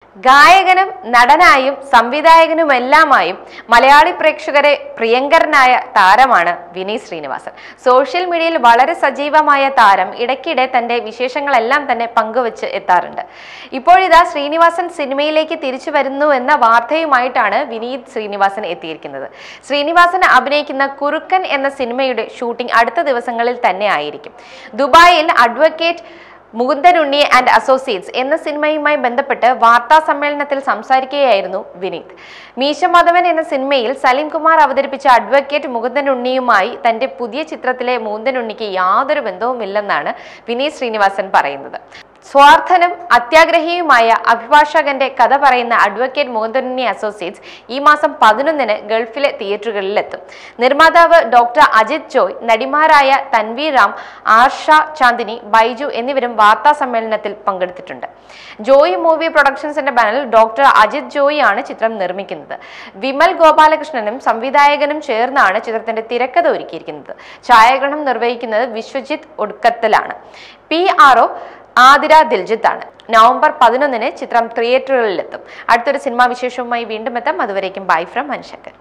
ഗായകനും നടനായും സംവിധായകനുമെല്ലാമായും മലയാളി പ്രേക്ഷകരെ പ്രിയങ്കരനായ താരമാണ് വിനീത് ശ്രീനിവാസൻ സോഷ്യൽ മീഡിയയിൽ വളരെ സജീവമായ താരം ഇടയ്ക്കിടെ തന്റെ വിശേഷങ്ങളെല്ലാം തന്നെ പങ്കുവച്ച് എത്താറുണ്ട് ഇപ്പോഴിതാ ശ്രീനിവാസൻ സിനിമയിലേക്ക് തിരിച്ചു വരുന്നു എന്ന വാർത്തയുമായിട്ടാണ് വിനീത് ശ്രീനിവാസൻ എത്തിയിരിക്കുന്നത് ശ്രീനിവാസൻ അഭിനയിക്കുന്ന കുറുക്കൻ എന്ന സിനിമയുടെ ഷൂട്ടിംഗ് അടുത്ത ദിവസങ്ങളിൽ തന്നെ ആയിരിക്കും ദുബായിൽ അഡ്വക്കേറ്റ് മുകുന്ദനുണ്ണി ആൻഡ് അസോസിയേറ്റ്സ് എന്ന സിനിമയുമായി ബന്ധപ്പെട്ട് വാർത്താ സമ്മേളനത്തിൽ സംസാരിക്കുകയായിരുന്നു വിനീത് മീശ മാധവൻ എന്ന സിനിമയിൽ സലീം കുമാർ അവതരിപ്പിച്ച അഡ്വക്കേറ്റ് മുകുന്ദനുണ്ണിയുമായി തന്റെ പുതിയ ചിത്രത്തിലെ മുകുന്ദനുണ്ണിക്ക് യാതൊരു ബന്ധവുമില്ലെന്നാണ് വിനീത് ശ്രീനിവാസൻ പറയുന്നത് സ്വാർത്ഥനും അത്യാഗ്രഹിയുമായ അഭിഭാഷകന്റെ കഥ പറയുന്ന അഡ്വക്കേറ്റ് മുകുന്ദനുണ്ണി അസോസിയേറ്റ്സ് ഈ മാസം പതിനൊന്നിന് ഗൾഫിലെ തിയേറ്ററുകളിലെത്തും നിർമ്മാതാവ് ഡോക്ടർ അജിത് ജോയ് നടിമാരായ തൻവി റാം ആർഷ ചാന്ദിനി ബൈജു എന്നിവരും വാർത്താ സമ്മേളനത്തിൽ പങ്കെടുത്തിട്ടുണ്ട് ജോയി മൂവി പ്രൊഡക്ഷൻസിന്റെ ബാനറിൽ ഡോക്ടർ അജിത് ജോയി ആണ് ചിത്രം നിർമ്മിക്കുന്നത് വിമൽ ഗോപാലകൃഷ്ണനും സംവിധായകനും ചേർന്നാണ് ചിത്രത്തിന്റെ തിരക്കഥ ഒരുക്കിയിരിക്കുന്നത് ഛായാഗ്രഹണം നിർവഹിക്കുന്നത് വിശ്വജിത്ത് ഒടുക്കത്തലാണ് പി ആർ ആതിര ദിൽജിത്ത് ആണ് നവംബർ പതിനൊന്നിന് ചിത്രം തിയേറ്ററുകളിലെത്തും അടുത്തൊരു സിനിമാ വിശേഷവുമായി വീണ്ടും എത്താം അതുവരേക്കും ബൈ ഫ്രം മനുശങ്കർ